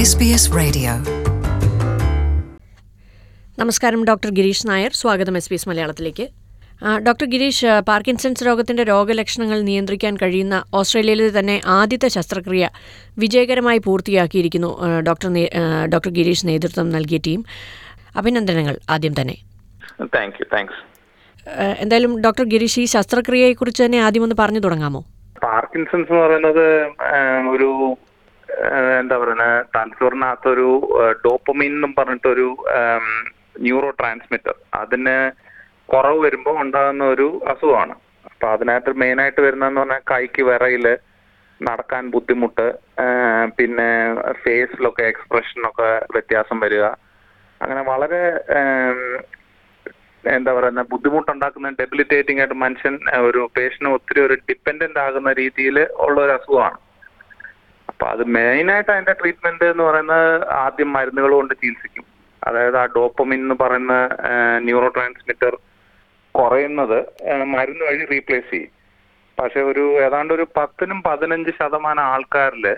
SBS Radio. നമസ്കാരം doctor Girish Nair സ്വാഗതം S P S മലയാളത്തിലേക്ക് ആ, ഡോക്ടർ ഗിരീഷ് ആ, പാർക്കിൻസൺസ് രോഗത്തിന്റെ രോഗലക്ഷണങ്ങൾ നിയന്ത്രിക്കാൻ കഴിയുന്ന ഓസ്ട്രേലിയയിലെ തന്നെ ആദ്യത്തെ ശസ്ത്രക്രിയ വിജയകരമായി പൂർത്തിയാക്കിയിരിക്കുന്നു ആ, ഡോക്ടർ നേ- ആ, ഡോക്ടർ ഗിരീഷ് നേതൃത്വം നൽകിയ ടീം അഭിനന്ദനങ്ങൾ ആദ്യം തന്നെ താങ്ക് യു താങ്ക്സ് ആ, എന്തായാലും ഡോക്ടർ ഗിരീഷ് ഈ ശസ്ത്രക്രിയയെക്കുറിച്ച് തന്നെ ആദ്യം ഒന്ന് പറഞ്ഞു തുടങ്ങാമോ പാർക്കിൻസൺസ് എന്ന് പറയുന്നത് ആഹ്, ഒരു ആഹ്, എന്താ പറയുന്നത് തലച്ചോറിനകത്തൊരു ഡോപ്പമിൻ എന്നും പറഞ്ഞിട്ടൊരു ന്യൂറോ ട്രാൻസ്മിറ്റർ അതിന് കുറവ് വരുമ്പോൾ ഉണ്ടാകുന്ന ഒരു അസുഖമാണ് അപ്പൊ അതിനകത്ത് മെയിൻ ആയിട്ട് വരുന്നതെന്ന് പറഞ്ഞാൽ കൈക്ക് വിറയില് നടക്കാൻ ബുദ്ധിമുട്ട് ആഹ്, പിന്നെ ഫേസിലൊക്കെ എക്സ്പ്രഷനൊക്കെ വ്യത്യാസം വരിക അങ്ങനെ വളരെ ആം, എന്താ പറയുന്ന ബുദ്ധിമുട്ടുണ്ടാക്കുന്ന ഡെബിലിറ്റേറ്റിംഗ് ആയിട്ട് മനുഷ്യൻ ആ, ഒരു പേഷ്യന് ഒത്തിരി ഒരു ഡിപ്പെൻഡന്റ് ആകുന്ന രീതിയിൽ ഉള്ള ഒരു അസുഖമാണ് അപ്പൊ അത് മെയിൻ ആയിട്ട് അതിന്റെ ട്രീറ്റ്മെന്റ് എന്ന് പറയുന്നത് ആദ്യം മരുന്നുകൾ കൊണ്ട് ചികിത്സിക്കും അതായത് ആ ഡോപ്പമിൻ എന്ന് പറയുന്ന ന്യൂറോ ട്രാൻസ്മിറ്റർ കുറയുന്നത് ആ, മരുന്ന് വഴി റീപ്ലേസ് ചെയ്യും പക്ഷെ ഒരു ഏതാണ്ട് ഒരു പത്തിനും പതിനഞ്ച് ശതമാനം ആൾക്കാരിൽ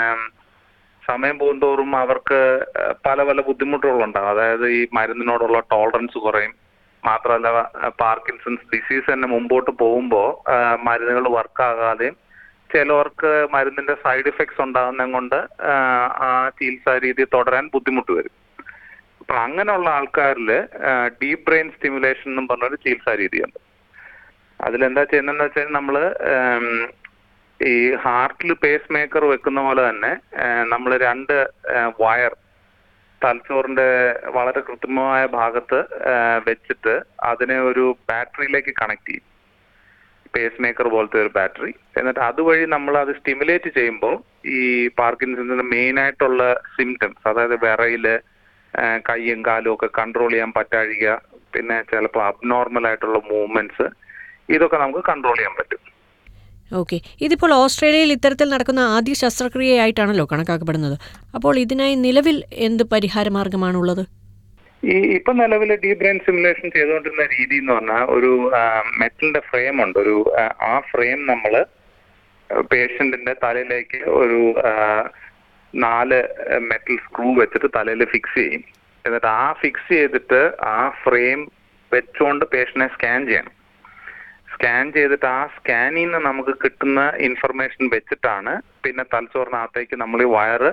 സമയം പോകുന്തോറും അവർക്ക് ആ, പല പല ബുദ്ധിമുട്ടുകളുണ്ടാകും അതായത് ഈ മരുന്നിനോടുള്ള ടോളറൻസ് കുറയും മാത്രമല്ല ആ, പാർക്കിൻസൺസ് ഡിസീസ് തന്നെ മുമ്പോട്ട് പോകുമ്പോൾ മരുന്നുകൾ വർക്ക് ആകാതെയും ചിലവർക്ക് മരുന്നിന്റെ സൈഡ് ഇഫക്ട്സ് ഉണ്ടാകുന്നത് കൊണ്ട് ആ, ആ ചികിത്സാ രീതി തുടരാൻ ബുദ്ധിമുട്ട് വരും അപ്പൊ അങ്ങനെയുള്ള ആൾക്കാരിൽ ഡീപ് ബ്രെയിൻ സ്റ്റിമുലേഷൻ എന്നും പറഞ്ഞൊരു ചികിത്സാ രീതിയുണ്ട് അതിലെന്താ ചെയ്യുന്നതെന്ന് വെച്ചാൽ നമ്മള് ഉം, ഈ ഹാർട്ടിൽ പേസ് മേക്കർ വെക്കുന്ന പോലെ തന്നെ നമ്മൾ രണ്ട് വയർ തലച്ചോറിന്റെ വളരെ കൃത്രിമമായ ഭാഗത്ത് ആ, വെച്ചിട്ട് അതിനെ ഒരു ബാറ്ററിയിലേക്ക് കണക്ട് ചെയ്യും പേസ് മേക്കർ പോലത്തെ ഒരു ബാറ്ററി എന്നിട്ട് അതുവഴി നമ്മൾ അത് സ്റ്റിമുലേറ്റ് ചെയ്യുമ്പോൾ ഈ പാർക്കിൻസൺസിന്റെ മെയിൻ ആയിട്ടുള്ള സിംറ്റംസ് അതായത് വിറയില് ആ, കൈയും കാലും ഒക്കെ കൺട്രോൾ ചെയ്യാൻ പറ്റാഴിക പിന്നെ ചിലപ്പോൾ അബ്നോർമൽ ആയിട്ടുള്ള മൂവ്മെന്റ്സ് ഇതൊക്കെ നമുക്ക് കൺട്രോൾ ചെയ്യാൻ പറ്റും ഓക്കെ ഇതിപ്പോൾ ഓസ്ട്രേലിയയിൽ ഇത്തരത്തിൽ നടക്കുന്ന ആദ്യ ശസ്ത്രക്രിയയായിട്ടാണല്ലോ കണക്കാക്കപ്പെടുന്നത് അപ്പോൾ ഇതിനായി നിലവിൽ എന്ത് പരിഹാര മാർഗമാണുള്ളത് ഈ ഇപ്പൊ നിലവിൽ ഡീപ് ബ്രെയിൻ സിമുലേഷൻ ചെയ്തുകൊണ്ടിരുന്ന രീതി എന്ന് പറഞ്ഞാൽ ഒരു മെറ്റലിന്റെ ഫ്രെയിം ഉണ്ട് ഒരു ആ, ആ ഫ്രെയിം നമ്മൾ പേഷ്യന്റിന്റെ തലയിലേക്ക് ഒരു ആ, നാല് മെറ്റൽ സ്ക്രൂ വെച്ചിട്ട് തലയിൽ ഫിക്സ് ചെയ്യും എന്നിട്ട് ആ ഫിക്സ് ചെയ്തിട്ട് ആ ഫ്രെയിം വെച്ചുകൊണ്ട് പേഷ്യനെ സ്കാൻ ചെയ്യണം സ്കാൻ ചെയ്തിട്ട് ആ സ്കാനിൽ നിന്ന് നമുക്ക് കിട്ടുന്ന ഇൻഫർമേഷൻ വെച്ചിട്ടാണ് പിന്നെ തലച്ചോറിനകത്തേക്ക് നമ്മൾ ഈ വയറ്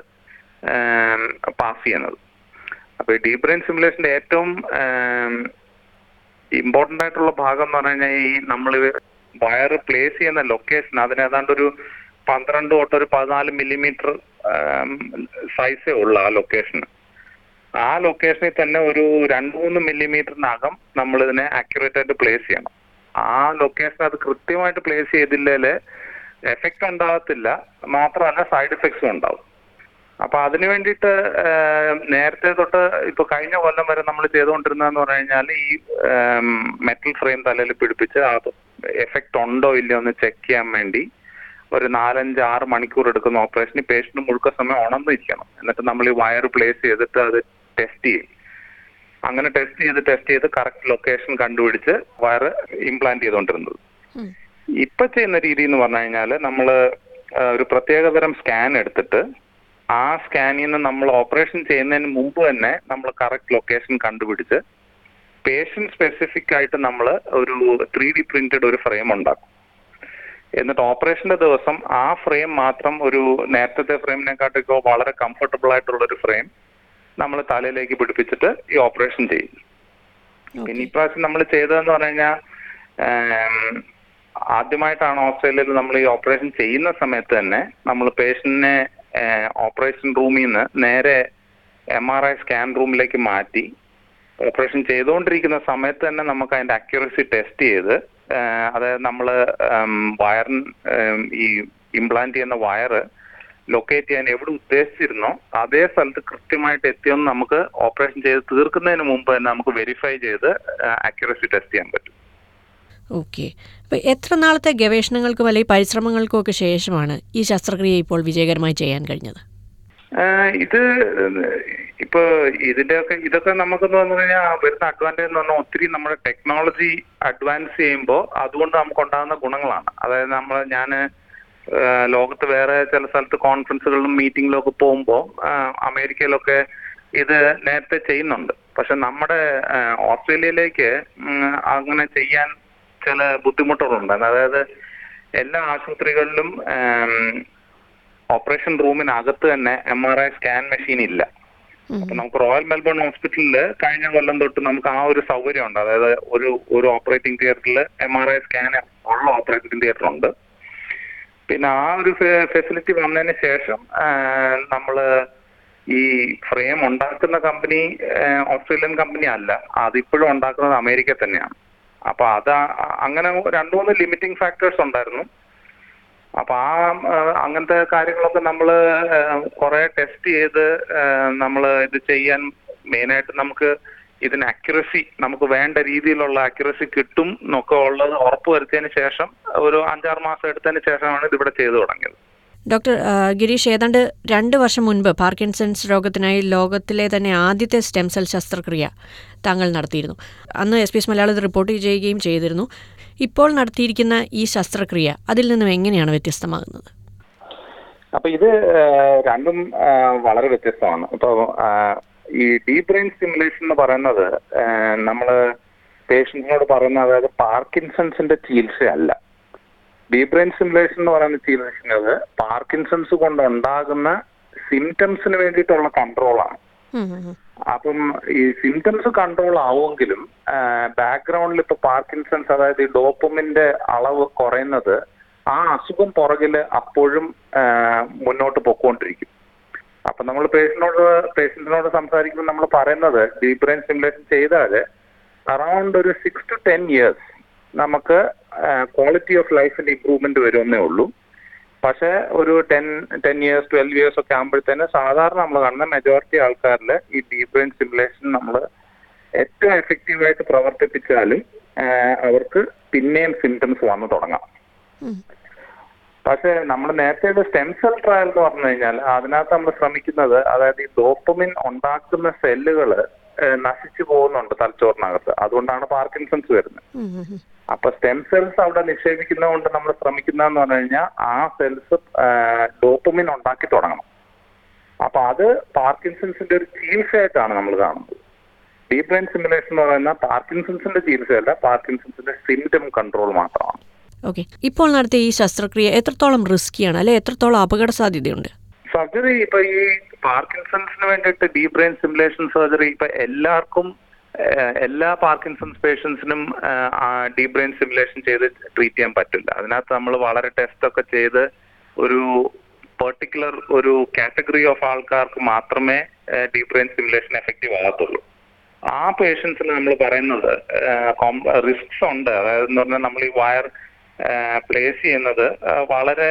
പാസ് ചെയ്യുന്നത് അപ്പൊ ഈ ഡീപ് ബ്രെയിൻ സിമുലേഷന്റെ ഏറ്റവും ഇമ്പോർട്ടന്റ് ആയിട്ടുള്ള ഭാഗം എന്ന് പറഞ്ഞു കഴിഞ്ഞാൽ ഈ നമ്മൾ വയറ് പ്ലേസ് ചെയ്യുന്ന ലൊക്കേഷൻ അതിന് ഏതാണ്ട് ഒരു പന്ത്രണ്ട് തൊട്ട് ഒരു പതിനാല് മില്ലിമീറ്റർ സൈസേ ഉള്ളു ആ ലൊക്കേഷന് ആ ലൊക്കേഷനിൽ തന്നെ ഒരു രണ്ട് മൂന്ന് മില്ലിമീറ്ററിനകം നമ്മൾ ഇതിനെ ആക്യുറേറ്റ് ആയിട്ട് പ്ലേസ് ചെയ്യണം ആ ലൊക്കേഷൻ അത് കൃത്യമായിട്ട് പ്ലേസ് ചെയ്തില്ലേല് എഫക്റ്റ് ഉണ്ടാകത്തില്ല മാത്രമല്ല സൈഡ് എഫക്ട്സും ഉണ്ടാവും അപ്പൊ അതിനു വേണ്ടിയിട്ട് ഏഹ്, നേരത്തെ തൊട്ട് ഇപ്പൊ കഴിഞ്ഞ കൊല്ലം വരെ നമ്മൾ ചെയ്തുകൊണ്ടിരുന്നതെന്ന് പറഞ്ഞു കഴിഞ്ഞാൽ ഈ മെറ്റൽ ഫ്രെയിം തലയിൽ പിടിപ്പിച്ച് അത് എഫക്റ്റ് ഉണ്ടോ ഇല്ലയോ എന്ന് ചെക്ക് ചെയ്യാൻ വേണ്ടി ഒരു നാലഞ്ച് ആറ് മണിക്കൂർ എടുക്കുന്ന ഓപ്പറേഷന് പേഷ്യന്റ് മുഴുക്ക സമയം ഉണർന്നിരിക്കണം എന്നിട്ട് നമ്മൾ ഈ വയർ പ്ലേസ് ചെയ്തിട്ട് അത് ടെസ്റ്റ് ചെയ്യും അങ്ങനെ ടെസ്റ്റ് ചെയ്ത് ടെസ്റ്റ് ചെയ്ത് കറക്റ്റ് ലൊക്കേഷൻ കണ്ടുപിടിച്ച് വയർ ഇംപ്ലാന്റ് ചെയ്തുകൊണ്ടിരുന്നത് ഇപ്പൊ ചെയ്യുന്ന രീതി എന്ന് പറഞ്ഞു കഴിഞ്ഞാൽ നമ്മൾ ഒരു പ്രത്യേകതരം സ്കാൻ എടുത്തിട്ട് ആ സ്കാനിൽ നിന്ന് നമ്മൾ ഓപ്പറേഷൻ ചെയ്യുന്നതിന് മുമ്പ് തന്നെ നമ്മൾ കറക്റ്റ് ലൊക്കേഷൻ കണ്ടുപിടിച്ച് പേഷ്യന്റ് സ്പെസിഫിക് ആയിട്ട് നമ്മൾ ഒരു ത്രീ ഡി പ്രിന്റഡ് ഒരു ഫ്രെയിം ഉണ്ടാക്കും എന്നിട്ട് ഓപ്പറേഷന്റെ ദിവസം ആ ഫ്രെയിം മാത്രം ഒരു നേരത്തെ ഫ്രെയിമിനെക്കാട്ടൊക്കെ വളരെ കംഫർട്ടബിൾ ആയിട്ടുള്ള ഒരു ഫ്രെയിം നമ്മൾ തലയിലേക്ക് പിടിപ്പിച്ചിട്ട് ഈ ഓപ്പറേഷൻ ചെയ്യും പിന്നെ ഇപ്രാവശ്യം നമ്മൾ ചെയ്തതെന്ന് പറഞ്ഞു കഴിഞ്ഞാൽ ആദ്യമായിട്ടാണ് ഓസ്ട്രേലിയയിൽ നമ്മൾ ഈ ഓപ്പറേഷൻ ചെയ്യുന്ന സമയത്ത് തന്നെ നമ്മൾ പേഷ്യന്റിനെ ഓപ്പറേഷൻ റൂമിൽ നിന്ന് നേരെ എം ആർ ഐ സ്കാൻ റൂമിലേക്ക് മാറ്റി ഓപ്പറേഷൻ ചെയ്തുകൊണ്ടിരിക്കുന്ന സമയത്ത് തന്നെ നമുക്ക് അതിന്റെ അക്യുറസി ടെസ്റ്റ് ചെയ്ത് ആ, അതായത് നമ്മൾ വയറിൻ ഈ ഇംപ്ലാന്റ് ചെയ്യുന്ന വയറ് ലൊക്കേറ്റ് ചെയ്യാൻ എവിടെ ഉദ്ദേശിച്ചിരുന്നോ അതേ സ്ഥലത്ത് കൃത്യമായിട്ട് എത്തിയെന്ന് നമുക്ക് ഓപ്പറേഷൻ ചെയ്ത് തീർക്കുന്നതിന് മുമ്പ് തന്നെ നമുക്ക് വെരിഫൈ ചെയ്ത് അക്യുറസി ടെസ്റ്റ് ചെയ്യാൻ പറ്റും ഓക്കെ അപ്പോൾ എത്ര നാളത്തെ ഗവേഷണങ്ങൾക്കും അല്ലെങ്കിൽ പരിശ്രമങ്ങൾക്കും ഒക്കെ ശേഷമാണ് ഈ ശസ്ത്രക്രിയ ഇപ്പോൾ വിജയകരമായി ചെയ്യാൻ കഴിഞ്ഞത് ആഹ് ഇത് ഇപ്പൊ ഇതിന്റെയൊക്കെ ഇതൊക്കെ നമുക്കെന്ന് പറഞ്ഞു കഴിഞ്ഞാൽ വരുന്ന അഡ്വാൻറ്റേജ് എന്ന് പറഞ്ഞാൽ ഒത്തിരി നമ്മുടെ ടെക്നോളജി അഡ്വാൻസ് ചെയ്യുമ്പോൾ അതുകൊണ്ട് നമുക്ക് ഉണ്ടാകുന്ന ഗുണങ്ങളാണ് അതായത് നമ്മൾ ഞാൻ ഏഹ് ലോകത്ത് വേറെ ചില സ്ഥലത്ത് കോൺഫറൻസുകളിലും മീറ്റിങ്ങിലും ഒക്കെ പോകുമ്പോൾ അമേരിക്കയിലൊക്കെ ഇത് നേരത്തെ ചെയ്യുന്നുണ്ട് പക്ഷെ നമ്മുടെ ഏഹ് ഓസ്ട്രേലിയയിലേക്ക് ഉം, അങ്ങനെ ചെയ്യാൻ ചില ബുദ്ധിമുട്ടുകളുണ്ട് അതായത് എല്ലാ ആശുപത്രികളിലും ഓപ്പറേഷൻ റൂമിനകത്ത് തന്നെ M R I scan machine ഇല്ല അപ്പൊ നമുക്ക് റോയൽ മെൽബൺ ഹോസ്പിറ്റലിൽ കഴിഞ്ഞ കൊല്ലം തൊട്ട് നമുക്ക് ആ ഒരു സൗകര്യം ഉണ്ട് അതായത് ഒരു ഒരു ഓപ്പറേറ്റിംഗ് തിയേറ്ററിൽ എം ആർ ഐ സ്കാൻ ഉള്ള ഓപ്പറേറ്റിംഗ് തിയേറ്റർ ഉണ്ട് പിന്നെ ആ ഒരു ഫെസിലിറ്റി വന്നതിന് ശേഷം നമ്മൾ ഈ ഫ്രെയിം ഉണ്ടാക്കുന്ന കമ്പനി ഓസ്ട്രേലിയൻ കമ്പനി അല്ല അതിപ്പോഴും ഉണ്ടാക്കുന്നത് അമേരിക്ക തന്നെയാണ് അപ്പൊ അത് ആ- അങ്ങനെ രണ്ടു മൂന്ന് ലിമിറ്റിംഗ് ഫാക്ടേഴ്സ് ഉണ്ടായിരുന്നു അപ്പൊ ആ ആ, അങ്ങനത്തെ കാര്യങ്ങളൊക്കെ നമ്മൾ കുറെ ടെസ്റ്റ് ചെയ്ത് നമ്മൾ ഇത് ചെയ്യാൻ മെയിനായിട്ട് നമുക്ക് ഇതിന് അക്യുറസി നമുക്ക് വേണ്ട രീതിയിലുള്ള അക്യുറസി കിട്ടും എന്നൊക്കെ ഉള്ളത് ഉറപ്പ് വരുത്തിയതിന് ശേഷം ഒരു അഞ്ചാറ് മാസം എടുത്തതിന് ശേഷമാണ് ഇത് ഇവിടെ ചെയ്തു തുടങ്ങിയത് ഡോക്ടർ ആ, ഗിരീഷ് ഏതാണ്ട് രണ്ട് വർഷം മുൻപ് പാർക്കിൻസൺസ് രോഗത്തിനായി ലോകത്തിലെ തന്നെ ആദ്യത്തെ സ്റ്റെം സെൽ ശസ്ത്രക്രിയ താങ്കൾ നടത്തിയിരുന്നു അന്ന് എസ് പി എസ് മലയാളത്തിൽ റിപ്പോർട്ട് ചെയ്യുകയും ചെയ്തിരുന്നു ഇപ്പോൾ നടത്തിയിരിക്കുന്ന ഈ ശസ്ത്രക്രിയ അതിൽ നിന്നും എങ്ങനെയാണ് വ്യത്യസ്തമാകുന്നത് അപ്പൊ ഇത് ഏഹ്, രണ്ടും ഏഹ്, വളരെ വ്യത്യസ്തമാണ് ഇപ്പൊ ആഹ്, ഈ ഡീപ് ബ്രെയിൻ സ്റ്റിമുലേഷൻ എന്ന് പറയുന്നത് ഏഹ്, നമ്മള് പേഷ്യൻസിനോട് പറയുന്ന അതായത് പാർക്കിൻസൺസിന്റെ ചികിത്സയല്ല ഡീപ് ബ്രെയിൻ സ്റ്റിമുലേഷൻ എന്ന് പറയുന്ന ചികിത്സിക്കുന്നത് പാർക്കിൻസൺസ് കൊണ്ടുണ്ടാകുന്ന സിംറ്റംസിന് വേണ്ടിയിട്ടുള്ള കൺട്രോളാണ് ഉം, ഉം, ഉം. അപ്പം ഈ സിംറ്റംസ് കൺട്രോൾ ആവുമെങ്കിലും ബാക്ക്ഗ്രൗണ്ടിൽ ഇപ്പൊ പാർക്കിൻസൺസ് അതായത് ഈ ഡോപ്പമിന്റെ അളവ് കുറയുന്നത് ആ അസുഖം പുറകില് അപ്പോഴും ആ, മുന്നോട്ട് പൊക്കോണ്ടിരിക്കും അപ്പൊ നമ്മൾ പേഷ്യന്റിനോട് പേഷ്യന്റിനോട് സംസാരിക്കുമ്പോൾ നമ്മൾ പറയുന്നത് ഡീപ് ബ്രെയിൻ സ്റ്റിമുലേഷൻ ചെയ്താൽ അറൌണ്ട് ഒരു സിക്സ് ടു ടെൻ ഇയേഴ്സ് നമുക്ക് ക്വാളിറ്റി ഓഫ് ലൈഫിന്റെ ഇമ്പ്രൂവ്മെന്റ് വരുമെന്നേ ഉള്ളൂ പക്ഷേ ഒരു ten ten years twelve years ഒക്കെ ആകുമ്പോഴത്തേന് സാധാരണ നമ്മൾ കാണുന്ന മെജോറിറ്റി ആൾക്കാരിൽ ഈ ഡീപ് ബ്രെയിൻ സ്റ്റിമുലേഷൻ നമ്മൾ ഏറ്റവും എഫക്റ്റീവായിട്ട് പ്രവർത്തിപ്പിച്ചാലും ആ, അവർക്ക് പിന്നെയും സിംറ്റംസ് വന്നു തുടങ്ങാം ഉം. പക്ഷേ നമ്മൾ നേരത്തെ സ്റ്റെം സെൽ ട്രയൽ എന്ന് പറഞ്ഞു കഴിഞ്ഞാൽ അതിനകത്ത് നമ്മൾ ശ്രമിക്കുന്നത് അതായത് ഈ ഡോപ്പമിൻ ഉണ്ടാക്കുന്ന സെല്ലുകൾ നശിച്ചു പോകുന്നുണ്ട് തലച്ചോറിനകത്ത് അതുകൊണ്ടാണ് പാർക്കിൻസൺസ് വരുന്നത് ഉം, ഉം, ഉം. അപ്പൊ സ്റ്റെം സെൽസ് അവിടെ നിക്ഷേപിക്കുന്നതുകൊണ്ട് നമ്മൾ ശ്രമിക്കുന്നതെന്ന് പറഞ്ഞു കഴിഞ്ഞാൽ ആ സെൽസ് ഡോപ്പമിൻ ഉണ്ടാക്കി തുടങ്ങണം അപ്പൊ അത് പാർക്കിൻസൺസിന്റെ ഒരു ചികിത്സയായിട്ടാണ് നമ്മൾ കാണുന്നത് ഡീപ് ബ്രെയിൻ സിമുലേഷൻ എന്ന് പറയുന്ന പാർക്കിൻസൺസിന്റെ ചികിത്സയല്ല പാർക്കിൻസൺസിന്റെ സിംറ്റം കൺട്രോൾ മാത്രമാണ് ഓക്കെ ഇപ്പോൾ നടത്തിയ ഈ ശസ്ത്രക്രിയ എത്രത്തോളം റിസ്കിയാണ് അല്ലെ എത്രത്തോളം അപകട സാധ്യതയുണ്ട് സർജറി ഇപ്പൊ ഈ പാർക്കിൻസൺസിന് വേണ്ടിയിട്ട് ഡീപ് ബ്രെയിൻ സിമുലേഷൻ സർജറി ഇപ്പൊ എല്ലാവർക്കും ഏഹ്, എല്ലാ പാർക്കിൻസൺസ് പേഷ്യൻസിനും ഡീപ് ബ്രെയിൻ സിമുലേഷൻ ചെയ്ത് ട്രീറ്റ് ചെയ്യാൻ പറ്റില്ല അതിനകത്ത് നമ്മൾ വളരെ ടെസ്റ്റ് ഒക്കെ ചെയ്ത് ഒരു പെർട്ടിക്കുലർ ഒരു കാറ്റഗറി ഓഫ് ആൾക്കാർക്ക് മാത്രമേ ഡീപ് ബ്രെയിൻ സിമുലേഷൻ എഫക്റ്റീവ് ആകത്തുള്ളൂ ആ പേഷ്യൻസിന് നമ്മൾ പറയുന്നത് റിസ്ക്സ് ഉണ്ട് അതായത് എന്ന് പറഞ്ഞാൽ നമ്മൾ ഈ വയർ പ്ലേസ് ചെയ്യുന്നത് ആ, വളരെ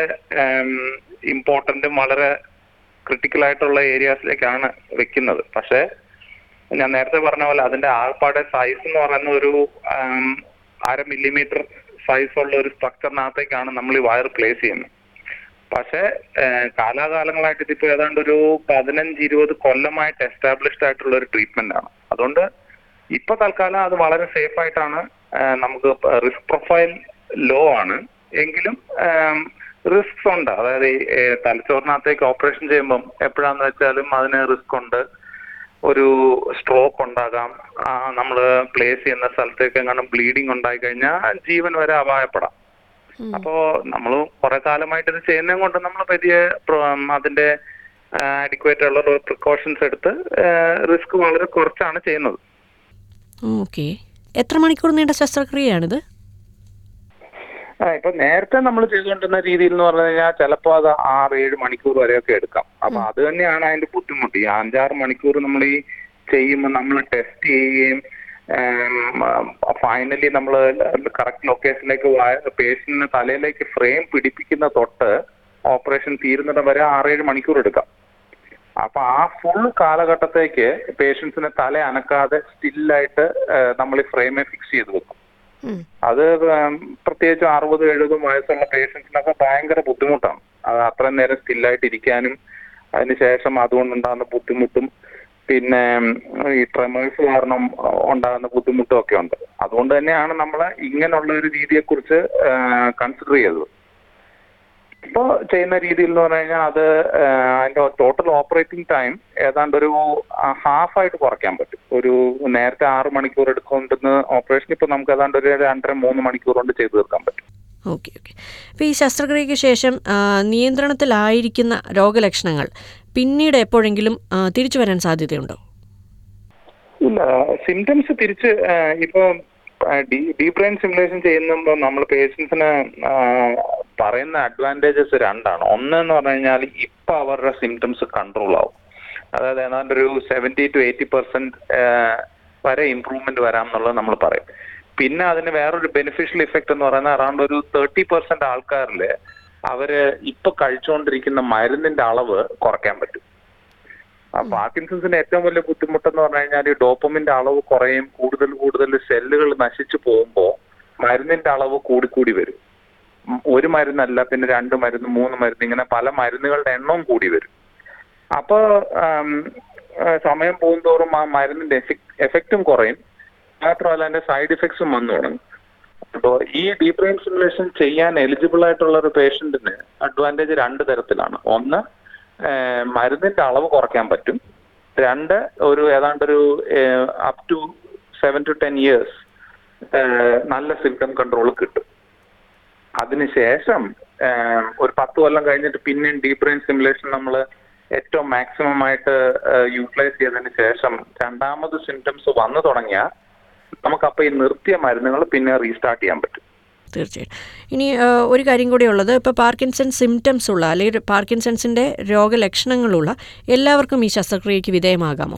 ഇമ്പോർട്ടന്റും വളരെ ക്രിട്ടിക്കൽ ആയിട്ടുള്ള ഏരിയാസിലേക്കാണ് വെക്കുന്നത് പക്ഷേ ഞാൻ നേരത്തെ പറഞ്ഞ പോലെ അതിന്റെ ആൾപ്പാടെ സൈസ് എന്ന് പറയുന്ന ഒരു ആം, അര മില്ലിമീറ്റർ സൈസ് ഉള്ള ഒരു സ്ട്രക്ചറിനകത്തേക്കാണ് നമ്മൾ ഈ വയർ പ്ലേസ് ചെയ്യുന്നത് പക്ഷേ ഏഹ്, കാലാകാലങ്ങളായിട്ട് ഇതിപ്പോ ഏതാണ്ട് ഒരു പതിനഞ്ച് ഇരുപത് കൊല്ലമായിട്ട് എസ്റ്റാബ്ലിഷ്ഡ് ആയിട്ടുള്ള ഒരു ട്രീറ്റ്മെന്റ് ആണ് അതുകൊണ്ട് ഇപ്പൊ തൽക്കാലം അത് വളരെ സേഫ് ആയിട്ടാണ് ഏഹ്, നമുക്ക് റിസ്ക് പ്രൊഫൈൽ ലോ ആണ് എങ്കിലും റിസ്ക്സ് ഉണ്ട് അതായത് ഈ, ഏഹ്, തലച്ചോറിനകത്തേക്ക് ഓപ്പറേഷൻ ചെയ്യുമ്പം എപ്പോഴാന്ന് വെച്ചാലും അതിന് റിസ്ക് ഉണ്ട് ഒരു സ്ട്രോക്ക് ഉണ്ടാകാം നമ്മൾ പ്ലേസ് ചെയ്യുന്ന സ്ഥലത്തേക്ക് എങ്ങാനും ബ്ലീഡിങ് ഉണ്ടായി കഴിഞ്ഞാൽ ജീവൻ വരെ അപായപ്പെടാം അപ്പോ നമ്മൾ കുറെ കാലമായിട്ട് ഇത് ചെയ്യുന്നത് കൊണ്ട് നമ്മൾ വലിയ പ്ര- അതിന്റെ അഡിക്വേറ്റ് ഉള്ള പ്രിക്കോഷൻസ് എടുത്ത് റിസ്ക് വളരെ കുറച്ചാണ് ചെയ്യുന്നത് ഓക്കെ എത്ര മണിക്കൂർ നീണ്ട ശസ്ത്രക്രിയയാണിത് ആ, ഇപ്പൊ നേരത്തെ നമ്മൾ ചെയ്തുകൊണ്ടിരുന്ന രീതിയിൽ എന്ന് പറഞ്ഞു കഴിഞ്ഞാൽ ചിലപ്പോൾ അത് ആറ് ഏഴ് മണിക്കൂർ വരെയൊക്കെ എടുക്കാം അപ്പൊ അത് തന്നെയാണ് അതിന്റെ ബുദ്ധിമുട്ട് ഈ അഞ്ചാറ് മണിക്കൂർ നമ്മൾ ഈ ചെയ്യുമ്പോൾ നമ്മൾ ടെസ്റ്റ് ചെയ്യുകയും ഫൈനലി നമ്മൾ കറക്റ്റ് ലൊക്കേഷനിലേക്ക് പേഷ്യന്റിന് തലയിലേക്ക് ഫ്രെയിം പിടിപ്പിക്കുന്ന തൊട്ട് ഓപ്പറേഷൻ തീരുന്നിടം വരെ ആറേഴ് മണിക്കൂർ എടുക്കാം അപ്പൊ ആ ഫുൾ കാലഘട്ടത്തേക്ക് പേഷ്യൻസിനെ തല അനക്കാതെ സ്റ്റില്ലായിട്ട് നമ്മൾ ഈ ഫ്രെയിമെ ഫിക്സ് ചെയ്ത് വെക്കും ഉം. അത് ഉം, പ്രത്യേകിച്ച് അറുപത് എഴുപതും വയസ്സുള്ള പേഷ്യൻസിനൊക്കെ ഭയങ്കര ബുദ്ധിമുട്ടാണ് അത് അത്രയും നേരം സ്റ്റില്ലായിട്ട് ഇരിക്കാനും അതിനുശേഷം അതുകൊണ്ടുണ്ടാകുന്ന ബുദ്ധിമുട്ടും പിന്നെ ഉം, ഈ ട്രെമേഴ്സ് കാരണം ഉണ്ടാകുന്ന ബുദ്ധിമുട്ടും ഒക്കെ ഉണ്ട് അതുകൊണ്ട് തന്നെയാണ് നമ്മൾ ഇങ്ങനെയുള്ള ഒരു രീതിയെക്കുറിച്ച് കൺസിഡർ ചെയ്തത് ഇപ്പോൾ ചെയ്യുന്ന രീതിയിൽ എന്ന് പറഞ്ഞു കഴിഞ്ഞാൽ അത് ആ, അതിന്റെ ടോട്ടൽ ഓപ്പറേറ്റിംഗ് ടൈം ഏതാണ്ട് ഒരു ഹാഫ് ആയിട്ട് കുറയ്ക്കാൻ പറ്റും ഒരു നേരത്തെ ആറ് മണിക്കൂർ എടുക്കൊണ്ടിരുന്ന ഓപ്പറേഷൻ ഇപ്പൊ നമുക്ക് ഏതാണ്ട് ഒരു രണ്ടര മൂന്ന് മണിക്കൂർ കൊണ്ട് ചെയ്തു തീർക്കാൻ പറ്റും ഓക്കെ ഓക്കെ അപ്പോൾ ഈ ശസ്ത്രക്രിയയ്ക്ക് ശേഷം ആ, നിയന്ത്രണത്തിലായിരിക്കുന്ന രോഗലക്ഷണങ്ങൾ പിന്നീട് എപ്പോഴെങ്കിലും ആ, തിരിച്ചു വരാൻ സാധ്യതയുണ്ടോ ഇല്ല സിംറ്റംസ് തിരിച്ച് ആ, ഇപ്പൊ ഡീപ് ബ്രെയിൻ സിമുലേഷൻ ചെയ്യുമ്പോൾ നമ്മൾ പേഷ്യൻസിന് പറയുന്ന അഡ്വാൻറ്റേജസ് രണ്ടാണ് ഒന്ന് എന്ന് പറഞ്ഞു കഴിഞ്ഞാൽ ഇപ്പൊ അവരുടെ സിംറ്റംസ് കൺട്രോൾ ആവും അതായത് ഏതാണ്ട് ഒരു സെവൻറ്റി ടു എയ്റ്റി പെർസെന്റ് വരെ ഇമ്പ്രൂവ്മെന്റ് വരാം എന്നുള്ളത് നമ്മൾ പറയും പിന്നെ അതിന് വേറൊരു ബെനിഫിഷ്യൽ ഇഫക്റ്റ് എന്ന് പറയുന്നത് അറൗണ്ട് ഒരു തേർട്ടി പെർസെന്റ് ആൾക്കാരില് അവര് ഇപ്പൊ കഴിച്ചുകൊണ്ടിരിക്കുന്ന മരുന്നിന്റെ അളവ് കുറയ്ക്കാൻ പറ്റും ആ പാർക്കിൻസൺസിന്റെ ഏറ്റവും വലിയ ബുദ്ധിമുട്ടെന്ന് പറഞ്ഞു കഴിഞ്ഞാൽ ഈ ഡോപ്പമിന്റെ അളവ് കുറയും കൂടുതൽ കൂടുതൽ സെല്ലുകൾ നശിച്ചു പോകുമ്പോൾ മരുന്നിന്റെ അളവ് കൂടിക്കൂടി വരും ഉം, ഒരു മരുന്നല്ല പിന്നെ രണ്ട് മരുന്ന് മൂന്ന് മരുന്ന് ഇങ്ങനെ പല മരുന്നുകളുടെ എണ്ണവും കൂടി വരും അപ്പൊ ആം, ആ, സമയം പോകുന്തോറും ആ മരുന്നിന്റെ എഫക്റ്റും കുറയും മാത്രമല്ല അതിന്റെ സൈഡ് ഇഫക്ട്സും വന്നു തുടങ്ങും അപ്പോൾ ഈ ഡീപ് ബ്രെയിൻ സിമുലേഷൻ ചെയ്യാൻ എലിജിബിൾ ആയിട്ടുള്ള ഒരു പേഷ്യന്റിന് അഡ്വാൻറ്റേജ് രണ്ട് തരത്തിലാണ് ഒന്ന് ഏഹ് മരുന്നിന്റെ അളവ് കുറയ്ക്കാൻ പറ്റും രണ്ട് ഒരു ഏതാണ്ട് ഒരു up to seven to ten years നല്ല സിംറ്റം കൺട്രോൾ കിട്ടും അതിനുശേഷം ഏഹ് ഒരു പത്ത് കൊല്ലം കഴിഞ്ഞിട്ട് പിന്നെയും ഡീപ് ബ്രെയിൻ സിമുലേഷൻ നമ്മൾ ഏറ്റവും മാക്സിമം ആയിട്ട് യൂട്ടിലൈസ് ചെയ്തതിന് ശേഷം രണ്ടാമത് സിംറ്റംസ് വന്നു തുടങ്ങിയാൽ നമുക്കപ്പോ ഈ നിർത്തിയ മരുന്നുകൾ പിന്നെ റീസ്റ്റാർട്ട് ചെയ്യാൻ പറ്റും തീർച്ചയായും ഇനി ആ, ഒരു കാര്യം കൂടി ഉള്ളത് ഇപ്പോൾ പാർക്കിൻസൺ സിംറ്റംസ് ഉള്ള അല്ലെങ്കിൽ പാർക്കിൻസൺസിൻ്റെ രോഗലക്ഷണങ്ങളുള്ള എല്ലാവർക്കും ഈ ശസ്ത്രക്രിയയ്ക്ക് വിധേയമാകാമോ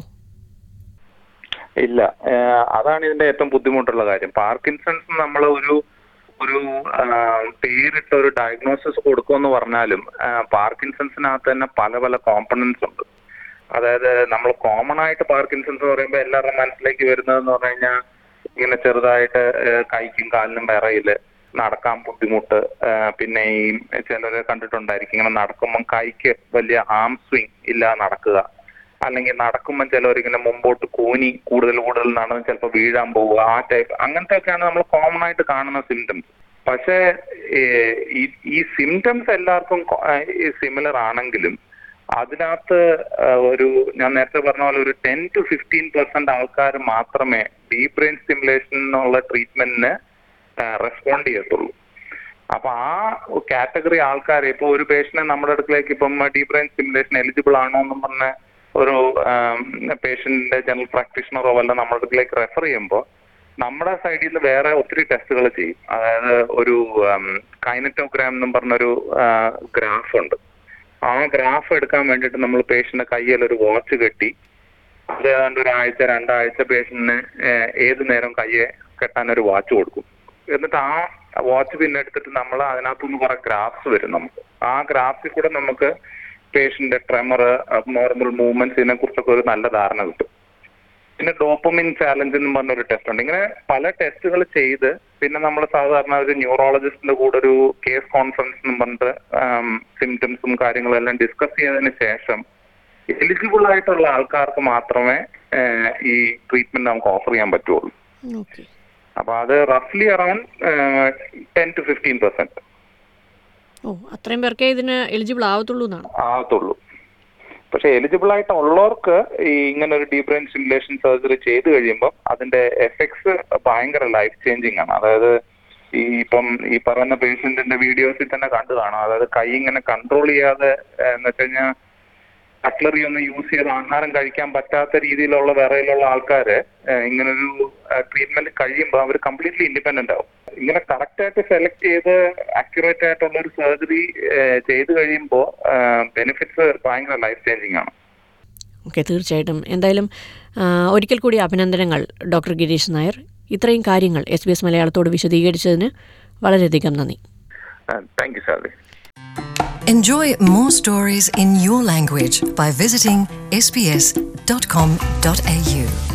ഇല്ല ഏഹ് അതാണ് ഇതിന്റെ ഏറ്റവും ബുദ്ധിമുട്ടുള്ള കാര്യം പാർക്കിൻസൺസ് നമ്മൾ ഒരു ഒരു ആഹ് പേരിട്ട ഒരു ഡയഗ്നോസിസ് കൊടുക്കുമെന്ന് പറഞ്ഞാലും ആഹ് പാർക്കിൻസൺസിനകത്ത് തന്നെ പല പല കോമ്പണൻസ് ഉണ്ട് അതായത് നമ്മൾ കോമൺ ആയിട്ട് പാർക്കിൻസൺസ് എന്ന് പറയുമ്പോൾ എല്ലാവരുടെയും മനസ്സിലേക്ക് വരുന്നതെന്ന് പറഞ്ഞു കഴിഞ്ഞാൽ ഇങ്ങനെ ചെറുതായിട്ട് ഏഹ് കൈക്കും കാലിനും വിറയില് നടക്കാൻ ബുദ്ധിമുട്ട് ആഹ് പിന്നെ ഈ ചിലര് കണ്ടിട്ടുണ്ടായിരിക്കും ഇങ്ങനെ നടക്കുമ്പോൾ കൈക്ക് വലിയ ആം സ്വിങ് ഇല്ലാതെ നടക്കുക അല്ലെങ്കിൽ നടക്കുമ്പോൾ ചിലവർ ഇങ്ങനെ മുമ്പോട്ട് കൂനി കൂടുതൽ കൂടുതൽ നടന്ന് ചിലപ്പോൾ വീഴാൻ പോവുക ആ ടൈപ്പ് അങ്ങനത്തെ ഒക്കെയാണ് നമ്മൾ കോമൺ ആയിട്ട് കാണുന്ന സിംറ്റംസ് പക്ഷേ ഏഹ് ഈ ഈ സിംറ്റംസ് എല്ലാവർക്കും സിമിലർ ആണെങ്കിലും അതിനകത്ത് ആഹ് ഒരു ഞാൻ നേരത്തെ പറഞ്ഞ പോലെ ഒരു ടെൻ ടു ഫിഫ്റ്റീൻ പെർസെന്റ് ആൾക്കാർ മാത്രമേ ഡീപ് ബ്രെയിൻ സ്റ്റിമുലേഷൻ എന്നുള്ള ട്രീറ്റ്മെന്റിന് റെസ്പോണ്ട് ചെയ്യത്തുള്ളൂ അപ്പൊ ആ കാറ്റഗറി ആൾക്കാർ ഇപ്പൊ ഒരു പേഷ്യനെ നമ്മുടെ അടുക്കിലേക്ക് ഇപ്പം ഡീപ് ബ്രെയിൻ സ്റ്റിമുലേഷൻ എലിജിബിൾ ആണോ എന്നും പറഞ്ഞ ഒരു പേഷ്യന്റിന്റെ ജനറൽ പ്രാക്ടീഷണറോ വല്ല നമ്മുടെ അടുക്കിലേക്ക് റെഫർ ചെയ്യുമ്പോൾ നമ്മുടെ സൈഡിൽ നിന്ന് വേറെ ഒത്തിരി ടെസ്റ്റുകൾ ചെയ്യും അതായത് ഒരു കൈനറ്റോഗ്രാം എന്നും പറഞ്ഞൊരു ഗ്രാഫ് ഉണ്ട് ആ ഗ്രാഫ് എടുക്കാൻ വേണ്ടിയിട്ട് നമ്മൾ പേഷ്യന്റെ കയ്യിൽ ഒരു വാച്ച് കെട്ടി അത് ഏതാണ്ട് ഒരാഴ്ച രണ്ടാഴ്ച പേഷ്യന്റിന് ഏത് നേരം കയ്യെ കെട്ടാൻ ഒരു വാച്ച് കൊടുക്കും എന്നിട്ട് ആ വാച്ച് പിന്നെ എടുത്തിട്ട് നമ്മൾ അതിനകത്തുനിന്ന് കുറെ ഗ്രാഫ്സ് വരും നമുക്ക് ആ ഗ്രാഫിൽ കൂടെ നമുക്ക് പേഷ്യന്റെ ട്രെമർ നോർമൽ മൂവ്മെന്റ്സ് ഇതിനെ കുറിച്ചൊക്കെ ഒരു നല്ല ധാരണ കിട്ടും പിന്നെ ഡോപ്പമിൻ ചാലഞ്ച് എന്ന് പറഞ്ഞ ഒരു ടെസ്റ്റ് ഉണ്ട് ഇങ്ങനെ പല ടെസ്റ്റുകൾ ചെയ്ത് പിന്നെ നമ്മൾ സാധാരണ ഒരു ന്യൂറോളജിസ്റ്റിന്റെ കൂടെ ഒരു കേസ് കോൺഫറൻസ് എന്ന് പറഞ്ഞിട്ട് സിംറ്റംസും കാര്യങ്ങളും എല്ലാം ഡിസ്കസ് ചെയ്തതിന് ശേഷം എലിജിബിൾ ആയിട്ടുള്ള ആൾക്കാർക്ക് മാത്രമേ ഏഹ്, ഈ ട്രീറ്റ്മെന്റ് നമുക്ക് ഓഫർ ചെയ്യാൻ പറ്റുള്ളൂ ഓക്കെ അപ്പൊ അത് റഫ്ലി around ten to fifteen percent ഓ അത്രയും പേർക്കേ ഇതിന് എലിജിബിൾ ആവത്തുള്ളൂ എന്നാണ് ആകത്തുള്ളൂ പക്ഷെ എലിജിബിൾ ആയിട്ട് ഉള്ളവർക്ക് ഈ ഇങ്ങനെ ഒരു ഡീപ് ബ്രെയിൻ സ്റ്റിമുലേഷൻ സർജറി ചെയ്ത് കഴിയുമ്പോൾ അതിന്റെ എഫക്ട്സ് ഭയങ്കര ലൈഫ് ചേഞ്ചിങ് ആണ് അതായത് ഈ ഇപ്പം ഈ പറയുന്ന പേഷ്യന്റിന്റെ വീഡിയോസിൽ തന്നെ കണ്ടു കാണാം അതായത് കൈ ഇങ്ങനെ കൺട്രോൾ ചെയ്യാതെ ഏഹ്, എന്ന് വെച്ച് കഴിഞ്ഞാൽ കട്ട്ലറി ഒന്നും യൂസ് ചെയ്ത് ആഹാരം കഴിക്കാൻ പറ്റാത്ത രീതിയിലുള്ള വിറയിലുള്ള ആൾക്കാര് ഏഹ്, ഇങ്ങനൊരു ട്രീറ്റ്മെന്റ് കഴിയുമ്പോൾ അവർ കംപ്ലീറ്റ്ലി ഇൻഡിപെൻഡന്റ് ആവും ഇങ്ങനെ കറക്റ്റ് ആയിട്ട് സെലക്ട് ചെയ്ത് അക്യുറേറ്റ് ആയിട്ടുള്ള ഒരു സർജറി ചെയ്ത് കഴിയുമ്പോൾ ബെനിഫിറ്റ്സ് ഭയങ്കര ലൈഫ് ചേഞ്ചിങ് ആണ് ഓക്കെ തീർച്ചയായിട്ടും എന്തായാലും ആ, ഒരിക്കൽ കൂടി അഭിനന്ദനങ്ങൾ ഡോക്ടർ ഗിരീഷ് നായർ ഇത്രയും കാര്യങ്ങൾ എസ് ബി എസ് മലയാളത്തോട് വിശദീകരിച്ചതിന് വളരെയധികം നന്ദി താങ്ക് യു സാറി Enjoy more stories in your language by visiting sbs.com.au.